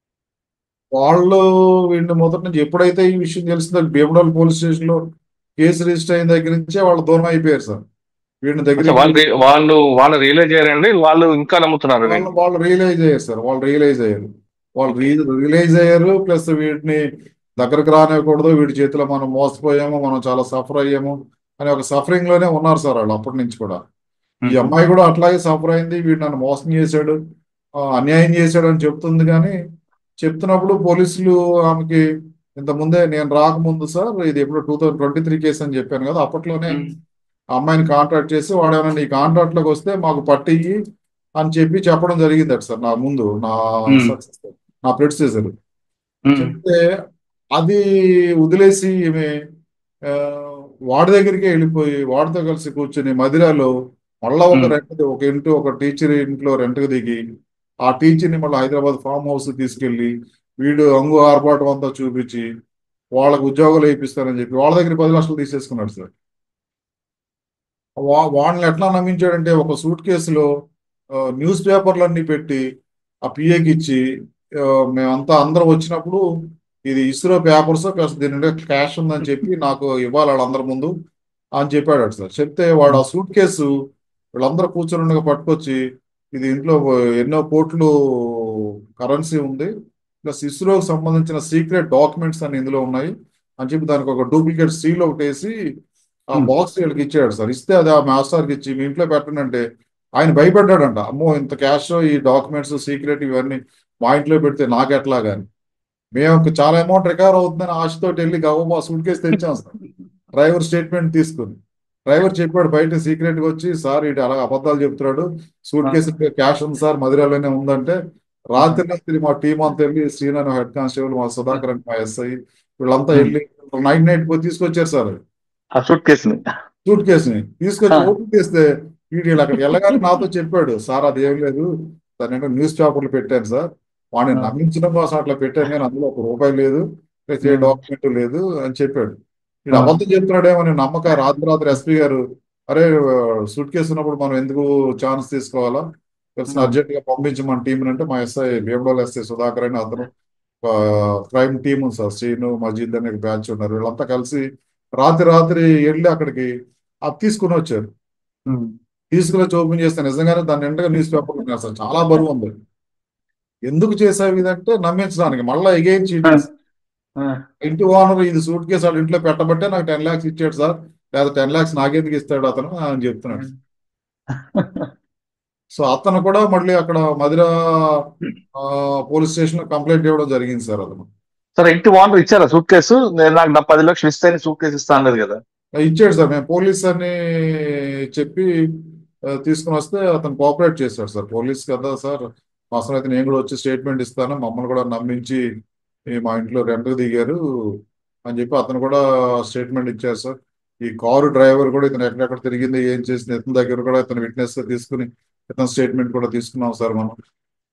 వాళ్ళు వీడిని మొదటి నుంచి ఎప్పుడైతే ఈ విషయం తెలిసిందో భీమడోల్ పోలీస్ స్టేషన్ లో కేసు రిజిస్టర్ అయిన దగ్గర నుంచే వాళ్ళు దూరం అయిపోయారు సార్ వీడిని దగ్గర అంటే వాళ్ళు రి- వాళ్ళు వాళ్ళు రియలైజ్ అయ్యారండి వాళ్ళు ఇంకా నమ్ముతున్నారు వాళ్ళు వాళ్ళు రియలైజ్ అయ్యారు సార్ వాళ్ళు రియలైజ్ అయ్యారు వాళ్ళు రియలైజ్ అయ్యారు ప్లస్ వీటిని దగ్గరకు రానివ్వకూడదు వీడి చేతిలో మనం మోసపోయాము మనం చాలా సఫర్ అయ్యాము అనే ఒక సఫరింగ్ లోనే ఉన్నారు సార్ వాళ్ళు అప్పటి నుంచి కూడా ఈ అమ్మాయి కూడా అట్లాగే సఫర్ అయింది వీడు నన్ను మోసం చేశాడు ఆ, అన్యాయం చేశాడు అని చెప్తుంది కానీ చెప్తున్నప్పుడు పోలీసులు ఆమెకి ఇంత ముందే నేను రాకముందు సార్ ఇది ఎప్పుడు two thousand twenty three case అని చెప్పాను కదా అప్పట్లోనే ఆ అమ్మాయిని కాంటాక్ట్ చేసి వాడు ఏమైనా నీ కాంటాక్ట్ లోకి వస్తే మాకు పట్టియ్యి అని చెప్పి చెప్పడం జరిగిందట సార్ నా ముందు నా Hmm. successor, నా ప్రెడిసెసర్ చెప్తే అది వదిలేసి ఈమె ఆ, వాడి దగ్గరికి వెళ్ళిపోయి వాడితో కలిసి కూర్చుని మదిరాలో మళ్ళా ఒక Hmm. రెంట్ ఒక ఇంటి ఒక టీచర్ ఇంట్లో రెంట్కి దిగి ఆ టీచర్ని మళ్ళీ హైదరాబాద్ ఫామ్ హౌస్ తీసుకెళ్లి వీడు అంగు ఆర్భాటం అంతా చూపించి వాళ్ళకు ఉద్యోగాలు వేయిస్తారని చెప్పి వాళ్ళ దగ్గర పది లక్షలు తీసేసుకున్నాడు సార్ వా- వాళ్ళని ఎట్లా నమ్మించాడంటే ఒక సూట్ కేసులో ఆ, న్యూస్ పేపర్లన్నీ పెట్టి ఆ పిఏకి ఇచ్చి ఆ, మేమంతా అందరం వచ్చినప్పుడు ఇది ఇస్రో పేపర్స్ ప్లస్ దీని నిండా క్యాష్ ఉందని చెప్పి నాకు ఇవ్వాలి వాళ్ళందరి ముందు అని చెప్పాడు సార్ చెప్తే వాడు ఆ సూట్ కేసు వీళ్ళందరూ కూర్చొని ఉండగా పట్టుకొచ్చి ఇది ఇంట్లో ఎన్నో కోట్లు కరెన్సీ ఉంది ప్లస్ ఇస్రోకి సంబంధించిన సీక్రెట్ డాక్యుమెంట్స్ అని ఇందులో ఉన్నాయి అని చెప్పి దానికి ఒక డూప్లికేట్ సీల్ ఒకటి వేసి ఆ Hmm. బాక్స్ వీళ్ళకి ఇచ్చాడు సార్ ఇస్తే అది ఆ మాస్టర్కి ఇచ్చి మీ ఇంట్లో పెట్టండి అంటే ఆయన భయపడ్డాడంట అమ్మో ఇంత క్యాష్ ఈ డాక్యుమెంట్స్ సీక్రెట్ ఇవన్నీ మా ఇంట్లో పెడితే నాకెట్లా కానీ మేము చాలా అమౌంట్ రికవర్ అవుతుందని ఆశతో వెళ్ళి గవ్వ సూట్ కేసు తెచ్చాం సార్ డ్రైవర్ స్టేట్మెంట్ తీసుకుని డ్రైవర్ చెప్పాడు బయట సీక్రెట్ గా వచ్చి సార్ ఇటు అలా అబద్ధాలు చెప్తున్నాడు సూట్ కేసు క్యాష్ ఉంది సార్ మధురలోనే ఉందంటే రాత్రి రాత్రి మా టీం అంతా వెళ్ళి శ్రీనారాయణ హెడ్ కానిస్టేబుల్ మా సుధాకర్ అని మా ఎస్ఐ వీళ్ళంతా వెళ్ళి నైట్ నైట్ పోయి తీసుకొచ్చారు సార్ ఆ సూట్ కేసుని సూట్ కేసుని తీసుకొచ్చి ఆ. ఓపెన్ చేస్తే వీడు వీళ్ళు అక్కడికి వెళ్ళగానే నాతో చెప్పాడు సార్ అది ఏం లేదు దాని ఏంటో న్యూస్ పేపర్లు పెట్టాను సార్ వాడిని ఆ. నమ్మించడం కోసం అట్లా పెట్టాను కానీ అందులో ఒక రూపాయి లేదు ప్లస్ ఏ ఉమ్. డాక్యుమెంట్ లేదు అని చెప్పాడు వీడు ఆ. అబద్ధం చెప్తున్నాడేమో అని నమ్మక రాత్రి రాత్రి ఎస్పీ గారు అరే సూట్ కేసు ఉన్నప్పుడు మనం ఎందుకు ఛాన్స్ తీసుకోవాలా ప్లస్ ఆ. అర్జెంట్ గా పంపించి మన టీం అంటే మా ఎస్ఐ భీమడోల్ ఎస్ఐ సుధాకర్ అని అతను క్రైమ్ టీమ్ ఉంది సార్ శ్రీను మజీద్ అనే బ్యాచ్ ఉన్నారు వీళ్ళంతా కలిసి రాత్రి రాత్రి వెళ్ళి అక్కడికి అది తీసుకుని వచ్చారు తీసుకుని వచ్చి ఓపెన్ చేస్తే నిజంగానే దాని నిండుగా న్యూస్ పేపర్ ఉన్నాయి అసలు చాలా బరువు ఉంది ఎందుకు చేసావు ఇదంటే నమ్మించడానికి మళ్ళీ ఎగైన్ చీట్ ఇంటి ఓనర్ ఇది సూట్ కేసు వాళ్ళ ఇంట్లో పెట్టబట్టే నాకు టెన్ లాక్స్ ఇచ్చాడు సార్ లేదా టెన్ లాక్స్ నాకెందుకు ఇస్తాడు అతను అని చెప్తున్నాడు సో అతను కూడా మళ్ళీ అక్కడ మధిర పోలీస్ స్టేషన్ లో కంప్లైంట్ ఇవ్వడం జరిగింది సార్ అతను సరే ఇంటి ఓనర్ ఇచ్చారా సూట్ కేసు నేను నాకు నా పది లక్షలు ఇస్తే సూట్ కేసు ఇస్తా అన్నది కదా ఇచ్చాడు సార్ మేము పోలీస్ అని చెప్పి ఆ, తీసుకుని వస్తే అతను కోఆపరేట్ చేశాడు సార్ పోలీస్ కదా సార్ అవసరం అయితే నేను కూడా వచ్చి స్టేట్మెంట్ ఇస్తాను మమ్మల్ని కూడా నమ్మించి ఈ మా ఇంట్లో రెంట్కి దిగారు అని చెప్పి అతను కూడా స్టేట్మెంట్ ఇచ్చారు సార్ ఈ కారు డ్రైవర్ కూడా ఇతను ఎక్కడెక్కడ తిరిగింది ఏం చేసింది ఇతని దగ్గర కూడా ఇతను విట్నెస్ తీసుకుని ఇతను స్టేట్మెంట్ కూడా తీసుకున్నాం సార్ మనం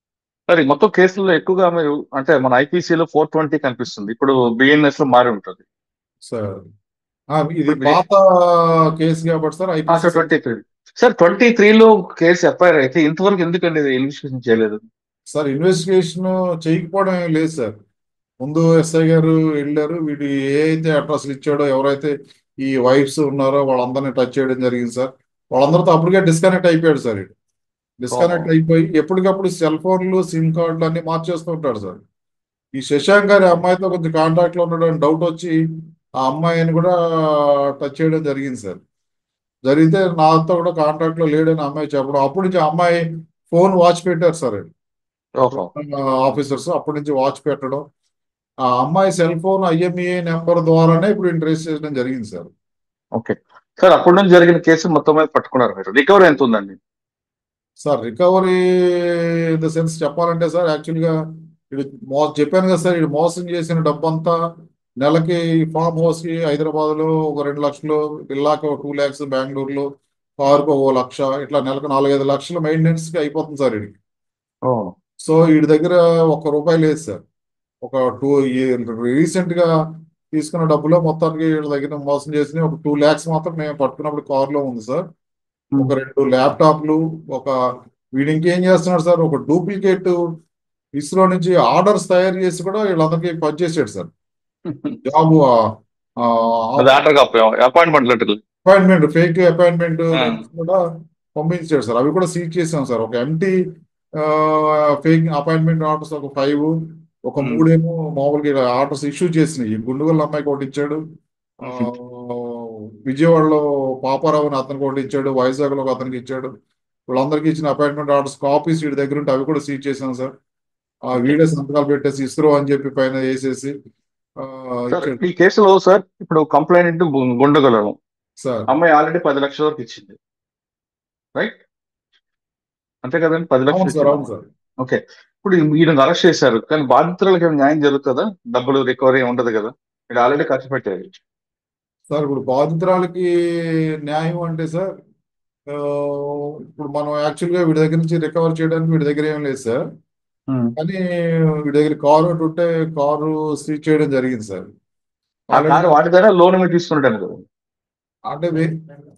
మరి మొత్తం కేసుల్లో ఎక్కువగా మీరు అంటే మన ఐపీసీలో ఫోర్ ట్వంటీ కనిపిస్తుంది ఇప్పుడు బిఎన్ఎస్ లో మారి ఉంటుంది సార్ ఆ, ఇది ఇప్పుడు మీ- పాత కేసు కాబట్టి sir IPC twenty three sir twenty త్రీలో కేసు ఎఫ్ఐఆర్ అయితే ఇంతవరకు ఎందుకండి ఇన్వెస్టిగేషన్ చేయలేదు సార్ ఇన్వెస్టిగేషన్ చేయకపోవడం ఏం లేదు సార్ ముందు ఎస్ఐ గారు వెళ్ళారు వీడు ఏ అయితే అడ్రస్లు ఇచ్చాడో ఎవరైతే ఈ వైఫ్స్ ఉన్నారో వాళ్ళందరినీ టచ్ చేయడం జరిగింది సార్ వాళ్ళందరితో అప్పటికే డిస్కనెక్ట్ అయిపోయాడు సార్ వీడు డిస్కనెక్ట్ ఓహో. అయిపోయి ఎప్పటికప్పుడు సెల్ ఫోన్లు సిమ్ కార్డులు అన్ని మార్చేస్తూ ఉంటాడు సార్ ఈ శశాంక్ గారి అమ్మాయితో కొంచెం కాంటాక్ట్ లో ఉండడం డౌట్ వచ్చి ఆ అమ్మాయిని కూడా టచ్ చేయడం జరిగింది సార్ జరిగితే నాతో కూడా కాంటాక్ట్ లో లేడని అమ్మాయి చెప్పడం అప్పటి నుంచి ఆ అమ్మాయి ఫోన్ వాచ్ పెట్టారు సార్ ఓహో ఆఫీసర్స్ అప్పటి నుంచి వాచ్ పెట్టడం ఆ అమ్మాయి సెల్ ఫోన్ ఐఎంఈఏ నెంబర్ ద్వారానే ఇప్పుడు ఇంట్రెస్ట్ చేయడం జరిగింది సార్ ఓకే సార్ అప్పటి నుంచి జరిగిన కేసు మొత్తం మీద పట్టుకున్నారు మీరు రికవరీ ఎంత ఉందండి sir recovery in the sense చెప్పాలంటే సార్ యాక్చువల్గా ఇది మో చెప్పాను కదా సార్ ఇది మోసం చేసిన డబ్బంతా నెలకి ఫామ్ హౌస్ కి హైదరాబాద్ లో ఒక రెండు లక్షలు ఇల్లాకి ఒక టూ ల్యాక్స్ బెంగళూరులో కారుకు ఓ లక్ష ఇట్లా నెలకు నాలుగైదు లక్షలు మెయింటెనెన్స్ కి అయిపోతుంది సార్ ఇది ఓ సో వీడి దగ్గర ఒక్క రూపాయి లేదు సార్ ఒక టూ రీసెంట్ గా తీసుకున్న డబ్బులో మొత్తానికి వీళ్ళ దగ్గర మోసం చేసిన ఒక టూ ల్యాక్స్ మాత్రం మేము పట్టుకున్నప్పుడు కార్ లో ఉంది సార్ ఒక రెండు ల్యాప్టాప్లు ఒక వీడు ఇంకేం చేస్తున్నాడు సార్ ఒక డూప్లికేట్ ఇస్రో నుంచి ఆర్డర్స్ తయారు చేసి కూడా వీళ్ళందరికీ పనిచేసాడు సార్ జాబ్ అది order appointment letter appointment fake appointment ఆ. కూడా పంపించాడు సార్ అవి కూడా సీజ్ చేసాం సార్ ఒక ఎంటీ ఫేక్ అపాయింట్మెంట్ ఆర్డర్స్ ఒక ఫైవ్ ఒక Hmm. మూడేమో మామూలుగా ఆర్డర్స్ ఇష్యూ చేసినాయి గుండుగల్ అమ్మాయికి ఒకటి ఇచ్చాడు ఆ, విజయవాడలో పాపారావు అని అతనికి ఒకటి ఇచ్చాడు వైజాగ్ లో ఒక అతనికి ఇచ్చాడు వీళ్ళందరికీ ఇచ్చిన అపాయింట్మెంట్ ఆర్డర్స్ కాపీస్ వీడి దగ్గర ఉంటే అవి కూడా సీజ్ చేసాం సార్ ఆ వీడియో సంతకాలు పెట్టేసి ఇస్రో అని చెప్పి పైన వేసేసి ఆ, సార్ ఇచ్చాడు ఈ కేసులో సార్ ఇప్పుడు కంప్లైంట్ గుండగలను సార్ అమ్మాయి ఆల్రెడీ పది లక్షల వరకు ఇచ్చింది రైట్ అంతే కదండి పది అవును లక్షలు సార్ అవును ఇచ్చింది సార్ ఓకే ఇప్పుడు ఈయన అరెస్ట్ చేశారు కానీ బాధితులకు ఏమైనా న్యాయం జరుగుతుందా డబ్బులు రికవరీ ఉండదు కదా మీరు ఆల్రెడీ ఖర్చు పెట్టారు సార్ ఇప్పుడు బాధితురాలకి న్యాయం అంటే సార్ ఆ, ఇప్పుడు మనం యాక్చువల్గా వీడి దగ్గర నుంచి రికవర్ చేయడానికి వీడి దగ్గర ఏం లేదు సార్ కానీ వీడి దగ్గర కారు ఒకటి ఉంటే కారు సీజ్ చేయడం జరిగింది సార్ ఆ ఆల్రెడీ కారు వాటి ద్వారా లోన్ మీద తీసుకుంటాను కదా అంటే వే-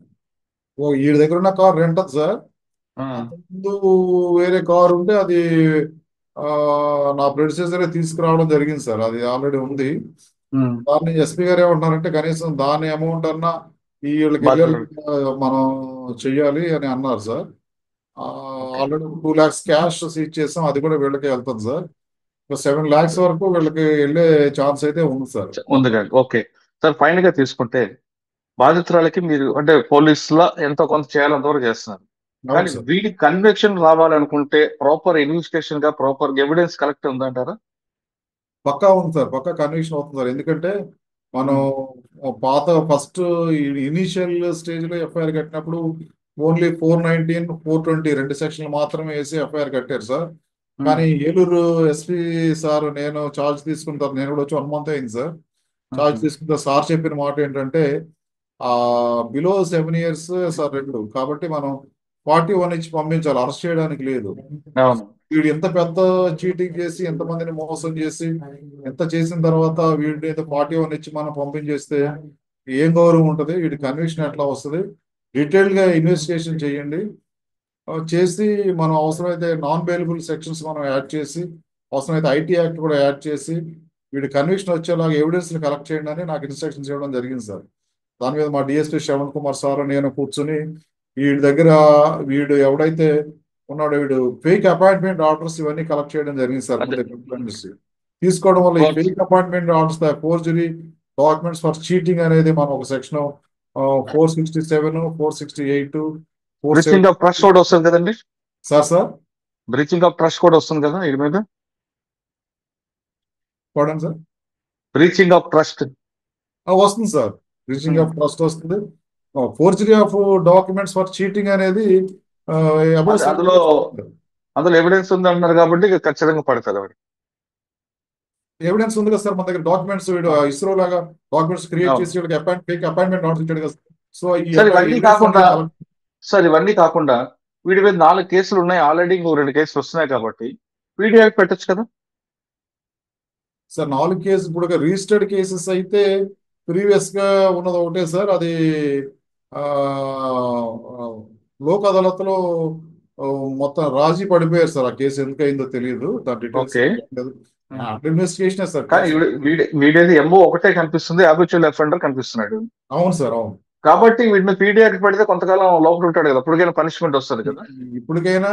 ఓ వీడి దగ్గర ఉన్న కారు రెంట్ అది సార్ ఆ, ముందు వేరే కారు ఉంటే అది ఆ, నా ప్రెడిసెసరే తీసుకురావడం జరిగింది సార్ అది ఆల్రెడీ ఉంది ఉమ్, దాన్ని ఎస్పీ గారు ఏమంటున్నారంటే కనీసం దాని అమౌంట్ అన్నా ఈ వీళ్ళకి బాధితులు. ఇవ్వాలి, మనం చెయ్యాలి అని అన్నారు sir okay. Already two lakhs cash seize చేస్తాం అది కూడా వీళ్ళకి వెళ్తుంది సార్ సెవెన్ ల్యాక్స్ వరకు వీళ్ళకి వెళ్ళే ఛాన్స్ అయితే ఉంది సార్ ఉంది కానీ ఓకే సార్ ఫైనల్ గా తీసుకుంటే బాధితురాలకి మీరు అంటే పోలీసుల ఎంతో కొంత చేయాలంత వరకు చేస్తున్నారు అవును కానీ సార్ వీడి కన్విక్షన్ రావాలనుకుంటే ప్రాపర్ ఇన్వెస్టిగేషన్ గా ప్రాపర్ ఎవిడెన్స్ కలెక్ట్ ఉందంటారా పక్కా ఉంది సార్ పక్కా కన్విక్షన్ అవుతుంది సార్ ఎందుకంటే మనం పాత ఫస్ట్ ఇనీషియల్ స్టేజ్ లో ఎఫ్ఐఆర్ కట్టినప్పుడు only four nineteen four twenty రెండు సెక్షన్లు మాత్రమే వేసి ఎఫ్ఐఆర్ కట్టారు సార్ కానీ ఏలూరు ఎస్పీ సార్ నేను చార్జ్ తీసుకున్న తర్వాత నేను కూడా వచ్చి వన్ మంత్ అయింది సార్ చార్జ్ తీసుకున్న తర్వాత సార్ చెప్పిన మాట ఏంటంటే ఆ బిలో సెవెన్ ఇయర్స్ సార్ రెండు కాబట్టి మనం ఫార్టీ వన్ ఇచ్చి పంపించాలి అరెస్ట్ చేయడానికి లేదు అవును వీడు ఎంత పెద్ద చీటింగ్ చేసి ఎంతమందిని మోసం చేసి ఎంత చేసిన తర్వాత వీడిని ఏదో ఫార్టీ వన్ ఇచ్చి మనం పంపించేస్తే ఏం గౌరవం ఉంటుంది వీడి కన్విక్షన్ ఎట్లా వస్తుంది డీటెయిల్డ్ గా ఇన్వెస్టిగేషన్ చేయండి ఆ, చేసి మనం అవసరమైతే నాన్ బెయిలబుల్ సెక్షన్స్ మనం యాడ్ చేసి అవసరమైతే ఐటీ యాక్ట్ కూడా యాడ్ చేసి వీడి కన్విక్షన్ వచ్చేలాగా ఎవిడెన్స్ కలెక్ట్ చేయండి అని నాకు ఇన్స్ట్రక్షన్స్ ఇవ్వడం జరిగింది సార్ దాని మీద మా డిఎస్పీ శ్రవణ్ కుమార్ సార్ నేను కూర్చుని వీడి దగ్గర వీడు ఎవడైతే ఉన్నాడు వీడు ఫేక్ అపాయింట్మెంట్ ఆర్డర్స్ ఇవన్నీ కలెక్ట్ చేయడం జరిగింది సార్ అదే. ముందే complaints. తీసుకోవడం వల్ల ఈ Forgery. Fake appointment orders forgery documents for cheating అనేది మనం ఒక section four sixty seven four sixty eight four breaching of trust కూడా వస్తుంది కదండి sir sir breaching of trust కూడా వస్తుంది కదా వీడి మీద చూడండి సార్ బ్రీచింగ్ ఆఫ్ ట్రస్ట్ ఆ, వస్తుంది sir breaching Hmm. Of trust వస్తుంది forgery of documents for cheating అనేది ఆ, above అది- అందులో అందులో ఎవిడెన్స్ ఉంది అంటున్నారు కాబట్టి ఇక ఖచ్చితంగా పడుతుంది వాడు ఎవిడెన్స్ ఉంది కదా సార్ మన దగ్గర డాక్యుమెంట్స్ వీడు ఇస్రో లాగా డాక్యుమెంట్స్ క్రియేట్ అవును. చేసి వీళ్ళకి అపాయింట్ ఫేక్ అపాయింట్మెంట్ ఆర్డర్ ఇచ్చాడు కదా సో ఈ సార్, యొక్క ఇవన్నీ evidence కాకుండా- అనేది సార్ ఇవన్నీ కాకుండా వీడి మీద నాలుగు కేసులు ఉన్నాయి ఆల్రెడీ ఇంకో రెండు కేసులు వస్తున్నాయి కాబట్టి పీడీ యాక్ట్ పెట్టొచ్చు కదా సార్ నాలుగు కేసు ఇప్పుడు రిజిస్టర్డ్ కేసెస్ అయితే ప్రీవియస్ గా ఉన్నది ఒకటే సార్ అది ఆ, లోక్ అదాలత్లో ఆ, మొత్తం రాజీ పడిపోయారు సార్ ఆ కేసు ఎందుకు అయిందో తెలియదు దాని డీటెయిల్స్ ఓకే ఇన్వెస్టిగేషన్ సార్ కానీ వీడి- వీడి- వీడేది ఎంఓ ఒకటే కనిపిస్తుంది హ్యాబిచువల్ అఫెండర్ కనిపిస్తున్నాడు అవును సార్ అవును కాబట్టి వీడిని పీడీ యాక్ట్ పెడితే కొంతకాలం లోపల ఉంటాడు కదా అప్పటికైనా పనిష్మెంట్ వస్తుంది కదా ఇప్పటికైనా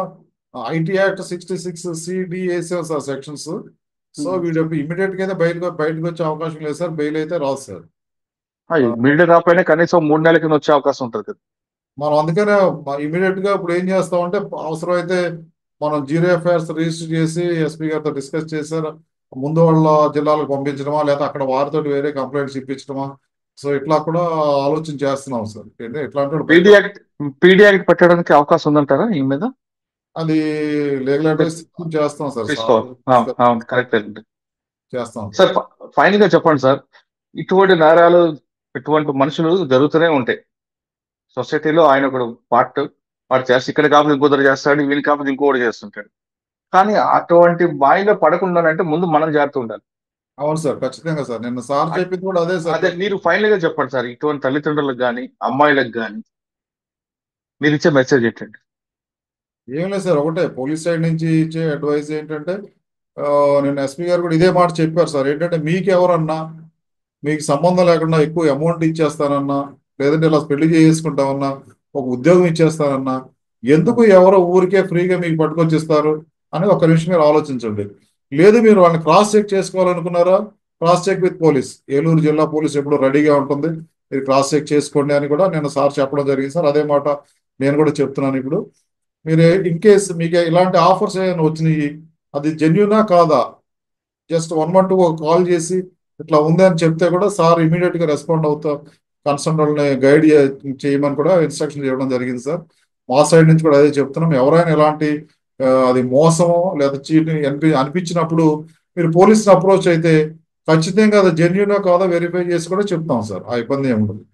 IT act sixty six C D వేసాం సార్ సెక్షన్స్ సో Hmm. వీడు ఇమీడియట్ గా అయితే బయటకు బయటకు వచ్చే అవకాశం లేదు సార్ బెయిల్ అయితే రాదు సార్ మీడియా రాకపోయినా కనీసం మూడు నెలల కింద వచ్చే అవకాశం ఉంటుంది కదా మనం అందుకనే ఇమీడియట్ గా ఇప్పుడు ఏం చేస్తామంటే అవసరం అయితే మనం జీరో ఎఫ్ఐఆర్స్ రిజిస్టర్ చేసి ఎస్పీ గారితో డిస్కస్ చేశారు ముందు వాళ్ళ జిల్లాలకు పంపించడమా లేదా అక్కడ వారితో వేరే కంప్లైంట్స్ ఇప్పించడమా సో ఇట్లా కూడా ఆలోచన చేస్తున్నాం సార్ అంటే ఇట్లాంటి పీడీ యాక్ట్ పీడీ యాక్ట్ పెట్టడానికి అవకాశం ఉందంటారా ఈ మీద అది లీగల్ అడ్వైస్ చేస్తాం సార్ తీసుకోవాలి అవును, అవును కరెక్ట్ అండి చేస్తాం సార్ ఫైనల్ గా చెప్పండి సార్ ఇటువంటి నేరాలు ఇటువంటి మనుషులు జరుగుతూనే ఉంటాయి సొసైటీలో ఆయన ఒకడు పార్ట్ వాడు చేస్తే ఇక్కడ కాకపోతే ఇంకొకరు చేస్తాడు వీళ్ళు కాకపోతే ఇంకొకటి చేస్తుంటాడు కానీ అటువంటి బాయిలో పడకుండానంటే ముందు మనం జాగ్రత్త ఉండాలి అవును సార్ ఖచ్చితంగా సార్ నిన్న సార్ చెప్పింది కూడా అదే సార్ అదే మీరు ఫైనల్ గా చెప్పండి సార్ ఇటువంటి తల్లిదండ్రులకు కానీ అమ్మాయిలకు కానీ మీరు ఇచ్చే మెసేజ్ ఏంటండి ఏం లేదు సార్ ఒకటే పోలీస్ సైడ్ నుంచి ఇచ్చే అడ్వైస్ ఏంటంటే ఆ, నిన్న ఎస్పీ గారు కూడా ఇదే మాట చెప్పారు సార్ ఏంటంటే మీకు ఎవరన్నా మీకు సంబంధం లేకుండా ఎక్కువ అమౌంట్ ఇచ్చేస్తానన్నా లేదంటే ఇలా పెళ్లి చేసుకుంటామన్నా ఒక ఉద్యోగం ఇచ్చేస్తానన్నా ఎందుకు ఎవరో ఊరికే ఫ్రీగా మీకు పట్టుకొచ్చిస్తారు అని ఒక నిమిషం మీరు ఆలోచించండి లేదు మీరు వాళ్ళని క్రాస్ చెక్ చేసుకోవాలనుకున్నారా cross check with police Eluru జిల్లా పోలీస్ ఎప్పుడు రెడీగా ఉంటుంది మీరు క్రాస్ చెక్ చేసుకోండి అని కూడా నేను సార్ చెప్పడం జరిగింది సార్ అదే మాట నేను కూడా చెప్తున్నాను ఇప్పుడు మీరు ఇన్ కేస్ మీకు ఇలాంటి ఆఫర్స్ ఏమైనా వచ్చినాయి అది జెన్యునా కాదా just one one two call చేసి ఇట్లా ఉంది అని చెప్తే కూడా సార్ ఇమీడియట్ గా రెస్పాండ్ అవుతా కన్సర్న్ వాళ్ళని గైడ్ చేయమని కూడా ఇన్స్ట్రక్షన్ చేయడం జరిగింది సార్ మా సైడ్ నుంచి కూడా అదే చెప్తున్నాం ఎవరైనా ఎలాంటి ఆ, అది మోసమో లేదా చీటింగ్ అనిపి అనిపించినప్పుడు మీరు పోలీసుని అప్రోచ్ అయితే ఖచ్చితంగా అది జెన్యునా కాదా వెరిఫై చేసి కూడా చెప్తాం సార్ ఆ ఇబ్బంది ఏమి ఉండదు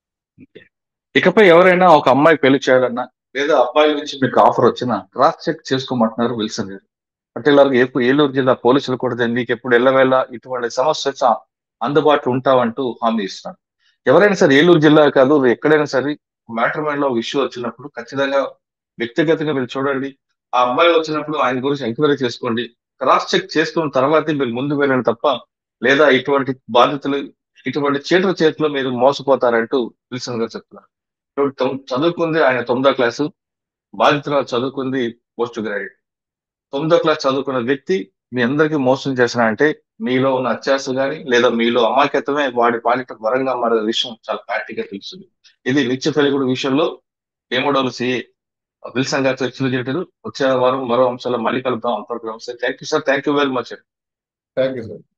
ఇకపై ఎవరైనా ఒక అమ్మాయి పెళ్లి చేయాలన్నా లేదా అబ్బాయి నుంచి మీకు ఆఫర్ వచ్చినా క్రాస్ చెక్ చేసుకోమంటున్నారు విల్సన్ గారు పర్టికులర్ గా ఎప్పుడు ఏలూరు జిల్లా పోలీసులు కూడా మీకు ఎప్పుడు ఎల్లవేళ ఇటువంటి సమస్య వచ్చా అందుబాటులో ఉంటామంటూ హామీ ఇస్తున్నారు ఎవరైనా సరే ఏలూరు జిల్లా కాదు ఎక్కడైనా సరే మ్యాట్రిమోన్ లో ఇష్యూ వచ్చినప్పుడు ఖచ్చితంగా వ్యక్తిగతంగా మీరు చూడండి ఆ అబ్బాయి వచ్చినప్పుడు ఆయన గురించి ఎంక్వైరీ చేసుకోండి క్రాస్ చెక్ చేసుకున్న తర్వాతే మీరు ముందు వెళ్ళండి తప్ప లేదా ఇటువంటి బాధితులు ఇటువంటి చేతుల చేతిలో మీరు మోసపోతారంటూ విల్సన్ గారు చెప్తున్నారు ఇప్పుడు తొమ్- చదువుకుంది ఆయన తొమ్మిదో క్లాసు బాధితురాలు చదువుకుంది పోస్ట్ గ్రాడ్యుయేట్ తొమ్మిదో క్లాస్ చదువుకున్న వ్యక్తి మీ అందరికీ మోసం చేసిన అంటే మీలో ఉన్న అత్యాస గాని లేదా మీలో అమాయకత్వమే వాడి పాలిట వరంగా మారే విషయం చాలా క్లారిటీగా తెలుస్తుంది ఇది నిత్య తెలుగుడు విషయంలో ఏమోడోలు సిఏ విల్సన్ గారితో ఎక్స్ప్లెయిన్ వచ్చే వారం మరో అంశాలు మళ్ళీ కలుద్దాం అంతవరకు నమస్తే thank you sir thank you very much thank you sir